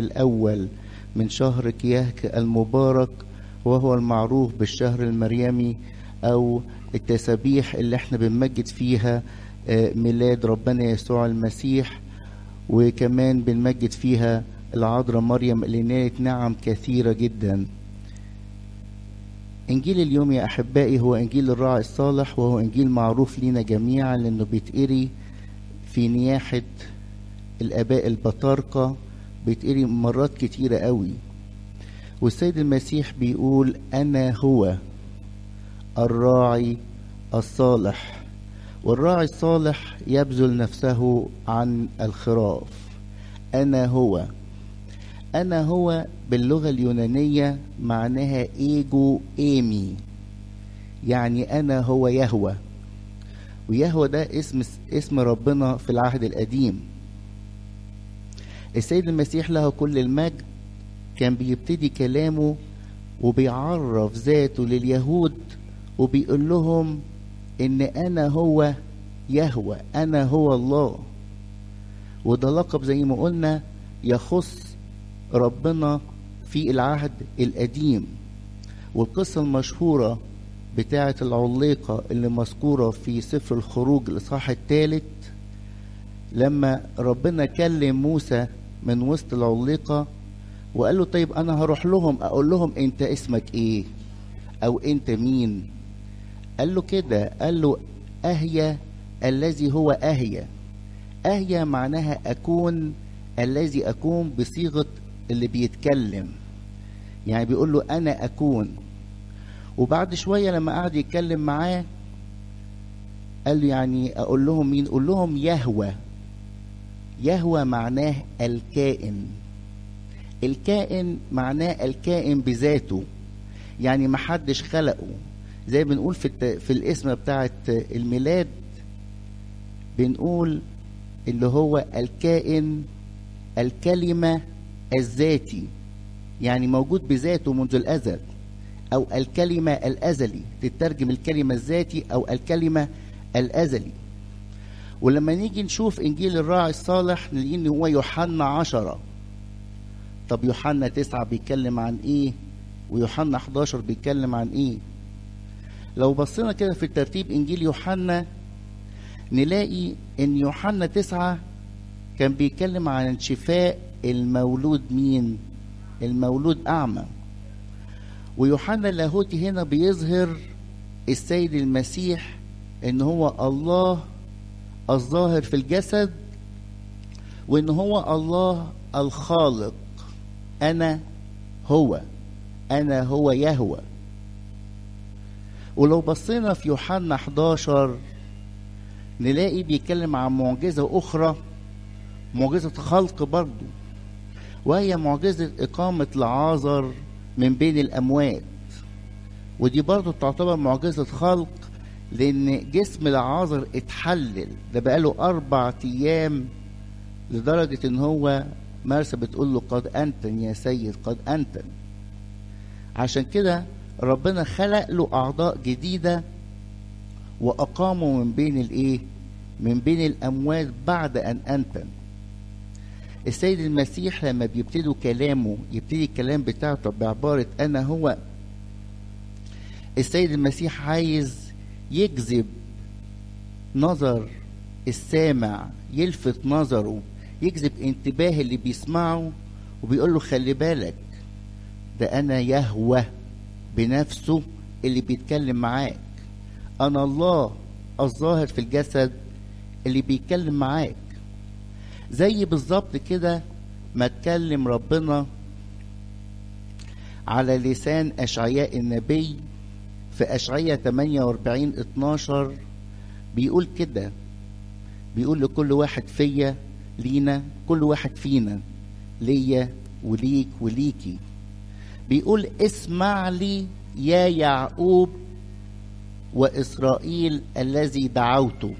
الأول من شهر كياك المبارك وهو المعروف بالشهر المريمي أو التسابيح اللي احنا بنمجد فيها ميلاد ربنا يسوع المسيح وكمان بنمجد فيها العذراء مريم اللي نالت نعم كثيرة جدا إنجيل اليوم يا أحبائي هو إنجيل الراعي الصالح وهو إنجيل معروف لنا جميعا لأنه بيتقري في نياحة الآباء البطاركة بيتقري مرات كتيرة قوي والسيد المسيح بيقول أنا هو الراعي الصالح والراعي الصالح يبذل نفسه عن الخراف أنا هو أنا هو باللغة اليونانية معناها إيجو إيمي يعني أنا هو يهوى ويهوى ده اسم اسم ربنا في العهد القديم السيد المسيح له كل المجد كان بيبتدي كلامه وبيعرف ذاته لليهود وبيقول لهم ان انا هو يهوى انا هو الله وده لقب زي ما قلنا يخص ربنا في العهد القديم والقصة المشهورة بتاعة العليقة اللي مذكورة في سفر الخروج الإصحاح الثالث لما ربنا كلم موسى من وسط العليقة وقال له طيب أنا هروح لهم أقول لهم أنت اسمك إيه أو أنت مين قال له كده قال له أهيا الذي هو أهيا أهيا معناها أكون الذي أكون بصيغة اللي بيتكلم يعني بيقول له أنا أكون وبعد شوية لما قعد يتكلم معاه قال له يعني أقول لهم مين قول لهم يهوى يهوى معناه الكائن الكائن معناه الكائن بذاته يعني محدش خلقه زي بنقول في الت... في الاسم بتاعه الميلاد بنقول اللي هو الكائن الكلمة الذاتي يعني موجود بذاته منذ الأزل أو الكلمة الأزلي تترجم الكلمة الذاتي أو الكلمة الأزلي ولما نيجي نشوف إنجيل الراعي الصالح نلاقي إن هو يوحنا عشرة طب يوحنا تسعة بيتكلم عن إيه ويوحنا 11 بيتكلم عن إيه لو بصينا كده في ترتيب إنجيل يوحنا نلاقي إن يوحنا تسعة كان بيتكلم عن شفاء المولود مين المولود أعمى ويوحنا اللاهوتي هنا بيظهر السيد المسيح ان هو الله الظاهر في الجسد وان هو الله الخالق انا هو انا هو يهوى ولو بصينا في يوحنا 11 نلاقي بيتكلم عن معجزة أخرى معجزة خلق برضو وهي معجزة إقامة لعازر من بين الأموات ودي برضو تعتبر معجزة خلق لأن جسم لعازر اتحلل ده بقاله أربع أيام لدرجة إن هو مرسى بتقول له قد أنتن يا سيد قد أنتن عشان كده ربنا خلق له أعضاء جديدة وأقامه من بين الإيه؟ من بين الأموات بعد أن أنتن السيد المسيح لما بيبتدوا كلامه يبتدي الكلام بتاعته بعبارة أنا هو السيد المسيح عايز يجذب نظر السامع يلفت نظره يجذب انتباه اللي بيسمعه وبيقول له خلي بالك ده أنا يهوى بنفسه اللي بيتكلم معاك أنا الله الظاهر في الجسد اللي بيتكلم معاك زي بالظبط كده ما اتكلم ربنا على لسان أشعياء النبي في أشعياء 48 12 بيقول كده بيقول لكل واحد فيا لينا كل واحد فينا ليا وليك وليكي بيقول اسمع لي يا يعقوب وإسرائيل الذي دعوته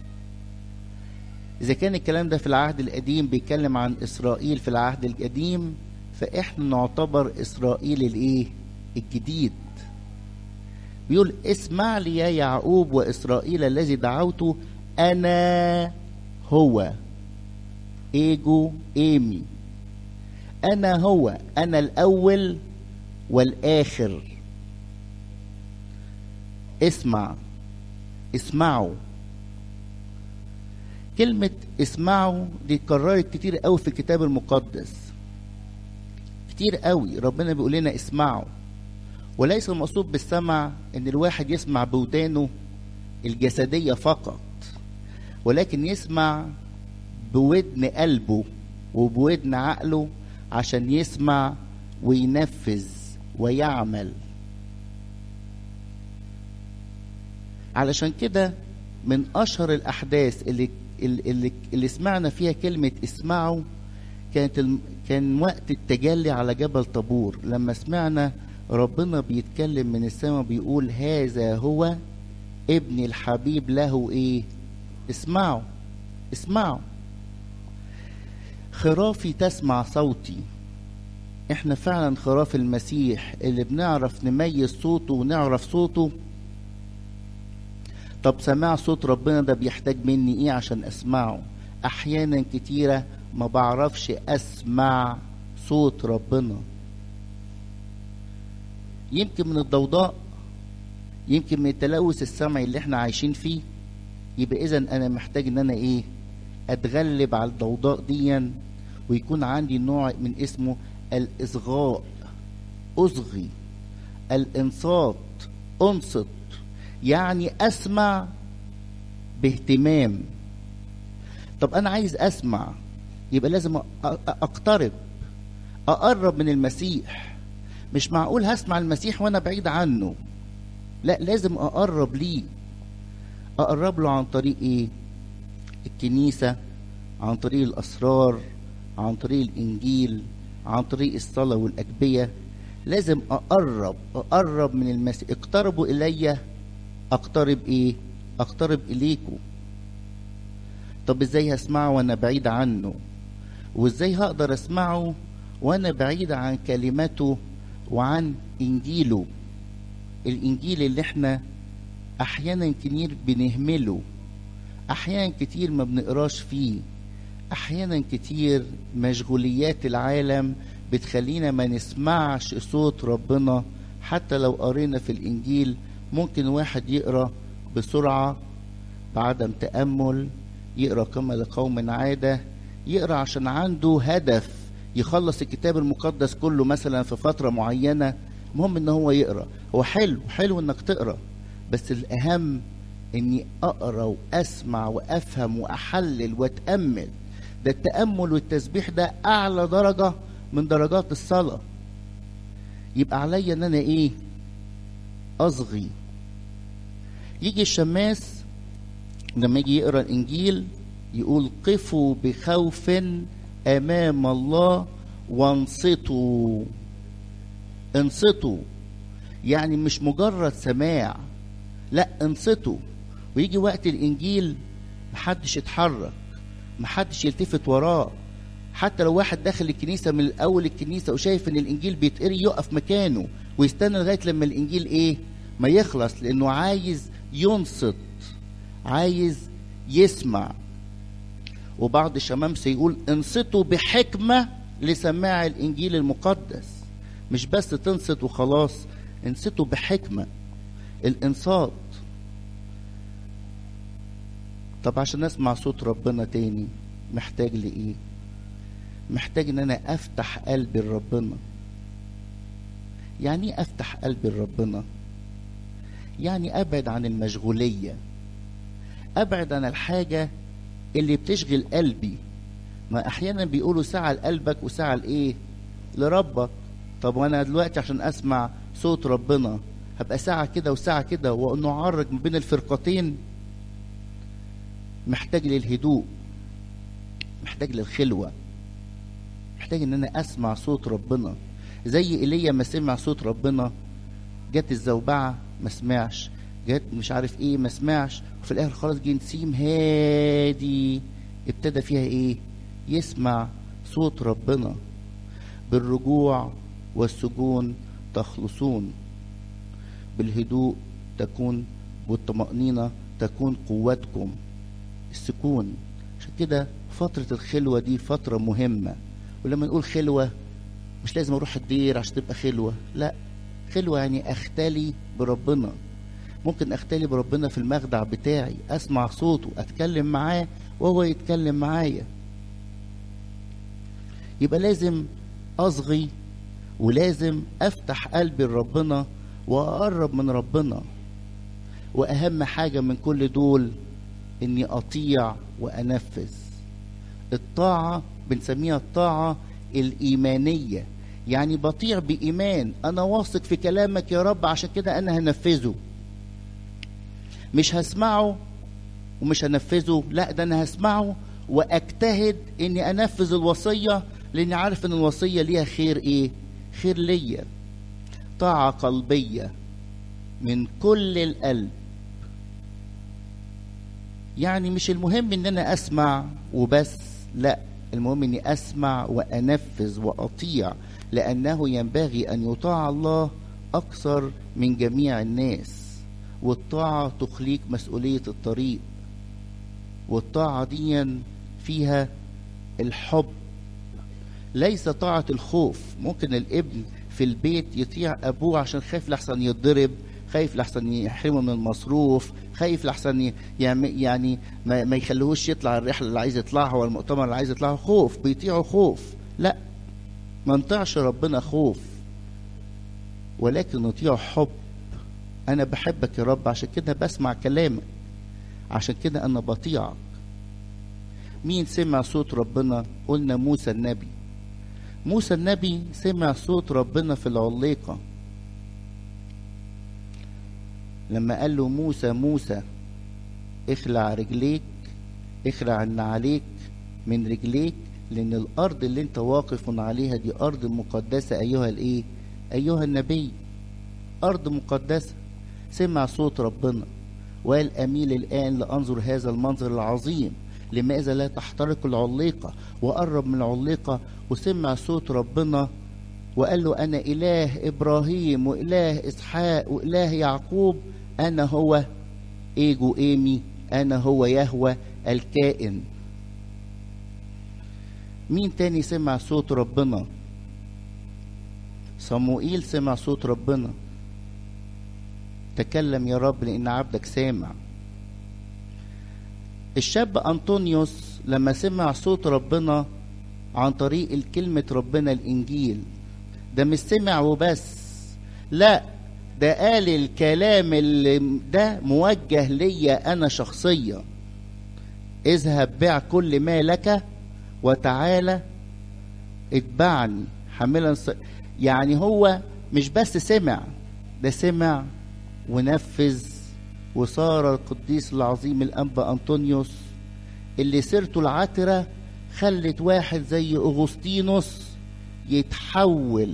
إذا كان الكلام ده في العهد القديم بيتكلم عن إسرائيل في العهد القديم فإحنا نعتبر إسرائيل الإيه؟ الجديد بيقول اسمع لي يا يعقوب وإسرائيل الذي دعوته أنا هو إيجو إيمي انا هو انا الاول والاخر اسمع اسمعوا كلمة اسمعوا دي اتكررت كتير قوي في الكتاب المقدس كتير قوي ربنا بيقول لنا اسمعوا وليس المقصود بالسمع ان الواحد يسمع بودانه الجسدية فقط ولكن يسمع بودن قلبه وبودن عقله عشان يسمع وينفذ ويعمل علشان كده من اشهر الاحداث اللي اللي, اللي سمعنا فيها كلمه اسمعوا كانت الم... كان وقت التجلي على جبل طابور لما سمعنا ربنا بيتكلم من السماء بيقول هذا هو ابن الحبيب له ايه اسمعوا اسمعوا خرافي تسمع صوتي احنا فعلا خراف المسيح اللي بنعرف نميز صوته ونعرف صوته طب سماع صوت ربنا ده بيحتاج مني ايه عشان اسمعه احيانا كتيرة ما بعرفش اسمع صوت ربنا يمكن من الضوضاء يمكن من التلوث السمعي اللي احنا عايشين فيه يبقى اذا انا محتاج ان انا ايه اتغلب على الضوضاء ديا ويكون عندي نوع من اسمه الاصغاء اصغي الانصات انصت يعني اسمع باهتمام طب انا عايز اسمع يبقى لازم اقترب اقرب من المسيح مش معقول هسمع المسيح وانا بعيد عنه لا لازم اقرب ليه اقرب له عن طريق ايه الكنيسة عن طريق الاسرار عن طريق الانجيل عن طريق الصلاة والاجبية لازم اقرب اقرب من المسيح اقتربوا الي اقترب ايه اقترب اليكم طب ازاي هسمعه وانا بعيد عنه وازاي هقدر اسمعه وانا بعيد عن كلماته وعن انجيله الانجيل اللي احنا احيانا كتير بنهمله احيانا كتير ما بنقراش فيه احيانا كتير مشغوليات العالم بتخلينا ما نسمعش صوت ربنا حتى لو قرينا في الانجيل ممكن واحد يقرا بسرعه بعدم تامل يقرا كما لقوم عاده يقرا عشان عنده هدف يخلص الكتاب المقدس كله مثلا في فتره معينه المهم ان هو يقرا هو حلو حلو انك تقرا بس الاهم اني اقرا واسمع وافهم واحلل واتامل ده التامل والتسبيح ده اعلى درجه من درجات الصلاه يبقى عليا ان انا ايه اصغي يجي الشماس لما يجي يقرا الانجيل يقول قفوا بخوف امام الله وانصتوا انصتوا يعني مش مجرد سماع لا انصتوا ويجي وقت الانجيل محدش يتحرك محدش يلتفت وراه حتى لو واحد داخل الكنيسة من الأول الكنيسة وشايف إن الإنجيل بيتقري يقف مكانه ويستنى لغاية لما الإنجيل إيه ما يخلص لأنه عايز ينصت عايز يسمع وبعض الشمامسة يقول انصتوا بحكمة لسماع الإنجيل المقدس مش بس تنصت وخلاص انصتوا بحكمة الإنصات طب عشان اسمع صوت ربنا تاني محتاج لايه محتاج ان انا افتح قلبي لربنا يعني ايه افتح قلبي لربنا يعني ابعد عن المشغوليه ابعد عن الحاجه اللي بتشغل قلبي ما احيانا بيقولوا ساعه لقلبك وساعه لايه لربك طب وانا دلوقتي عشان اسمع صوت ربنا هبقى ساعه كده وساعه كده وانه اعرج ما بين الفرقتين محتاج للهدوء محتاج للخلوة محتاج ان انا اسمع صوت ربنا زي ايليا ما سمع صوت ربنا جت الزوبعة ما سمعش جت مش عارف ايه ما سمعش وفي الاخر خلاص جه نسيم هادي ابتدى فيها ايه يسمع صوت ربنا بالرجوع والسجون تخلصون بالهدوء تكون والطمأنينة تكون قوتكم السكون عشان كده فترة الخلوة دي فترة مهمة ولما نقول خلوة مش لازم اروح الدير عشان تبقى خلوه لا خلوه يعني اختلي بربنا ممكن اختلي بربنا في المخدع بتاعي اسمع صوته اتكلم معاه وهو يتكلم معايا يبقى لازم اصغي ولازم افتح قلبي لربنا واقرب من ربنا واهم حاجه من كل دول اني اطيع وانفذ الطاعه بنسميها الطاعه الايمانيه يعني بطيع بايمان انا واثق في كلامك يا رب عشان كده انا هنفذه مش هسمعه ومش هنفذه لا ده انا هسمعه واجتهد اني انفذ الوصيه لاني عارف ان الوصيه ليها خير ايه خير ليا طاعه قلبيه من كل القلب يعني مش المهم ان انا اسمع وبس لا المهم اني اسمع وانفذ واطيع لانه ينبغي ان يطاع الله اكثر من جميع الناس والطاعه تخليك مسؤوليه الطريق والطاعه دي فيها الحب ليس طاعه الخوف ممكن الابن في البيت يطيع ابوه عشان خايف لحسن يتضرب خايف لحسن يحرمه من المصروف خايف لحسن يعني ما, ما يخليهوش يطلع الرحله اللي عايز يطلعها ولا المؤتمر اللي عايز يطلعه خوف بيطيعه خوف لا ما نطيعش ربنا خوف ولكن نطيعه حب انا بحبك يا رب عشان كده بسمع كلامك عشان كده انا بطيعك مين سمع صوت ربنا قلنا موسى النبي موسى النبي سمع صوت ربنا في العليقه لما قال له موسى موسى اخلع رجليك اخلع ان عليك من رجليك لان الارض اللي انت واقف عليها دي ارض مقدسه ايها الايه ايها النبي ارض مقدسه سمع صوت ربنا وقال اميل الان لانظر هذا المنظر العظيم لماذا لا تحترق العليقه وقرب من العليقه وسمع صوت ربنا وقال له انا اله ابراهيم واله اسحاق واله يعقوب انا هو ايجو ايمي انا هو يهوى الكائن مين تاني سمع صوت ربنا صموئيل سمع صوت ربنا تكلم يا رب لان عبدك سامع الشاب انطونيوس لما سمع صوت ربنا عن طريق الكلمة ربنا الانجيل ده مش سمع وبس لا ده قال الكلام اللي ده موجه ليا انا شخصيا اذهب بيع كل ما لك وتعالى اتبعني حاملا ص... يعني هو مش بس سمع ده سمع ونفذ وصار القديس العظيم الانبا انطونيوس اللي سيرته العطره خلت واحد زي اغسطينوس يتحول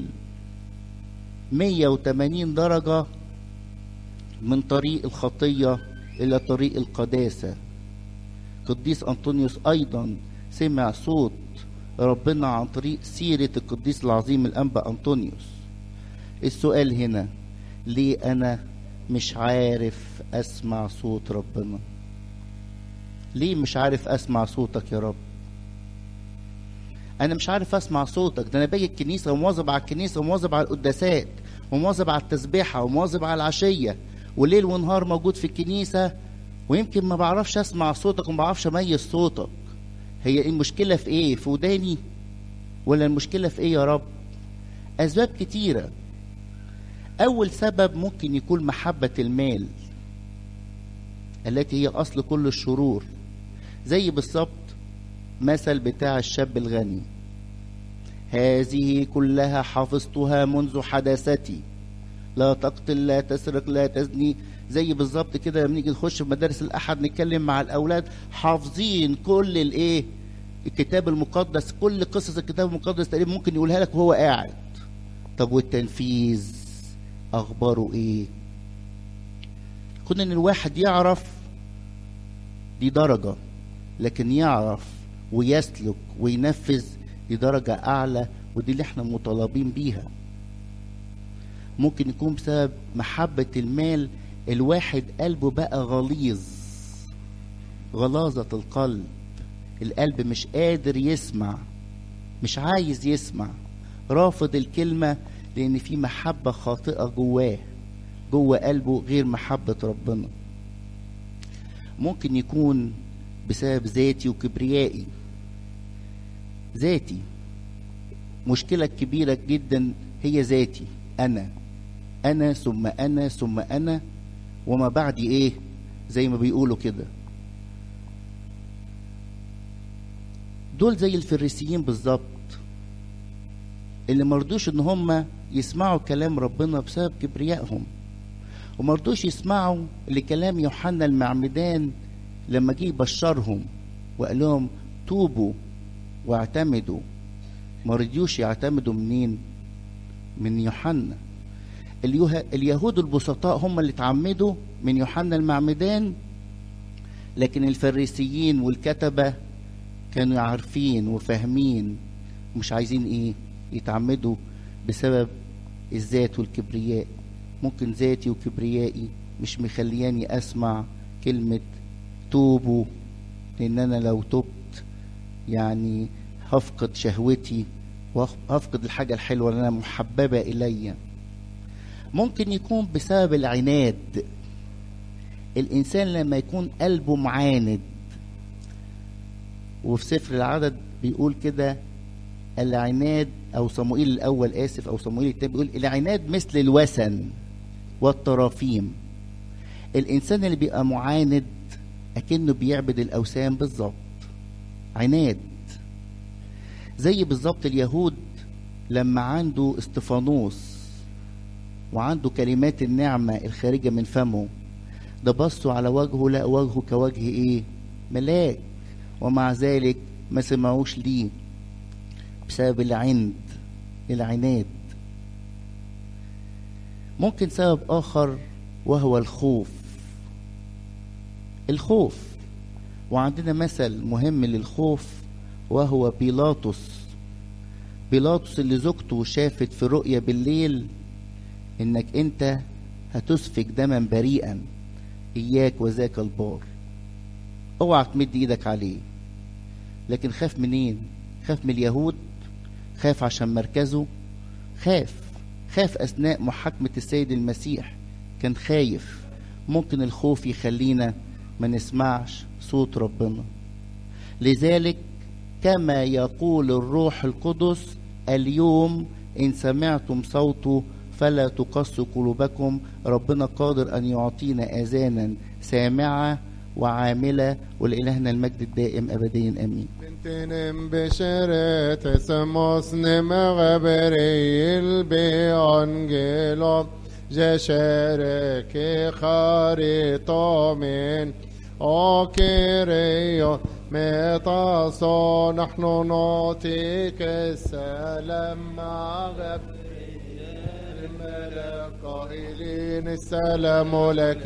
180 درجة من طريق الخطية إلى طريق القداسة قديس أنطونيوس أيضا سمع صوت ربنا عن طريق سيرة القديس العظيم الأنبا أنطونيوس السؤال هنا ليه أنا مش عارف أسمع صوت ربنا ليه مش عارف أسمع صوتك يا رب انا مش عارف اسمع صوتك ده انا باجي الكنيسه ومواظب على الكنيسه ومواظب على القداسات ومواظب على التسبيحه ومواظب على العشيه وليل ونهار موجود في الكنيسه ويمكن ما بعرفش اسمع صوتك وما بعرفش اميز صوتك هي المشكله في ايه في وداني ولا المشكله في ايه يا رب اسباب كتيره اول سبب ممكن يكون محبه المال التي هي اصل كل الشرور زي بالظبط مثل بتاع الشاب الغني هذه كلها حفظتها منذ حداثتي لا تقتل لا تسرق لا تزني زي بالظبط كده لما نيجي نخش في مدارس الاحد نتكلم مع الاولاد حافظين كل الايه الكتاب المقدس كل قصص الكتاب المقدس تقريبا ممكن يقولها لك وهو قاعد طب والتنفيذ اخباره ايه كون ان الواحد يعرف دي درجه لكن يعرف ويسلك وينفذ دي درجة أعلى ودي اللي احنا مطالبين بيها ممكن يكون بسبب محبة المال الواحد قلبه بقى غليظ غلاظة القلب القلب مش قادر يسمع مش عايز يسمع رافض الكلمة لأن في محبة خاطئة جواه جوه قلبه غير محبة ربنا ممكن يكون بسبب ذاتي وكبريائي ذاتي مشكلة كبيرة جدا هي ذاتي أنا أنا ثم أنا ثم أنا وما بعدي إيه زي ما بيقولوا كده دول زي الفريسيين بالظبط اللي مرضوش ان هم يسمعوا كلام ربنا بسبب كبريائهم ومرضوش يسمعوا لكلام يوحنا المعمدان لما جه يبشرهم وقال لهم توبوا واعتمدوا ما رضيوش يعتمدوا منين من يوحنا اليهود البسطاء هم اللي اتعمدوا من يوحنا المعمدان لكن الفريسيين والكتبة كانوا عارفين وفاهمين ومش عايزين ايه يتعمدوا بسبب الذات والكبرياء ممكن ذاتي وكبريائي مش مخلياني اسمع كلمة توبوا لان انا لو تبت يعني هفقد شهوتي وهفقد الحاجة الحلوة اللي انا محببة الي ممكن يكون بسبب العناد الانسان لما يكون قلبه معاند وفي سفر العدد بيقول كده العناد او صموئيل الاول اسف او صموئيل الثاني بيقول العناد مثل الوسن والطرافيم الانسان اللي بيبقى معاند اكنه بيعبد الاوثان بالظبط عناد زي بالظبط اليهود لما عنده استفانوس وعنده كلمات النعمة الخارجة من فمه ده بصوا على وجهه لا وجهه كوجه ايه ملاك ومع ذلك ما سمعوش ليه بسبب العند العناد ممكن سبب آخر وهو الخوف الخوف وعندنا مثل مهم للخوف وهو بيلاطس بيلاطس اللي زوجته شافت في رؤية بالليل انك انت هتسفك دما بريئا اياك وذاك البار اوعى تمد ايدك عليه لكن خاف منين خاف من اليهود خاف عشان مركزه خاف خاف اثناء محاكمه السيد المسيح كان خايف ممكن الخوف يخلينا ما نسمعش صوت ربنا لذلك كما يقول الروح القدس اليوم ان سمعتم صوته فلا تقسوا قلوبكم ربنا قادر ان يعطينا اذانا سامعه وعامله ولالهنا المجد الدائم ابديا امين بنتنم بشرة سموس نمغبريل بأنجيلو جشرك خارطو من أوكيريو ميتاسو نحن نعطيك السلام مغب الملك قائلين السلام لك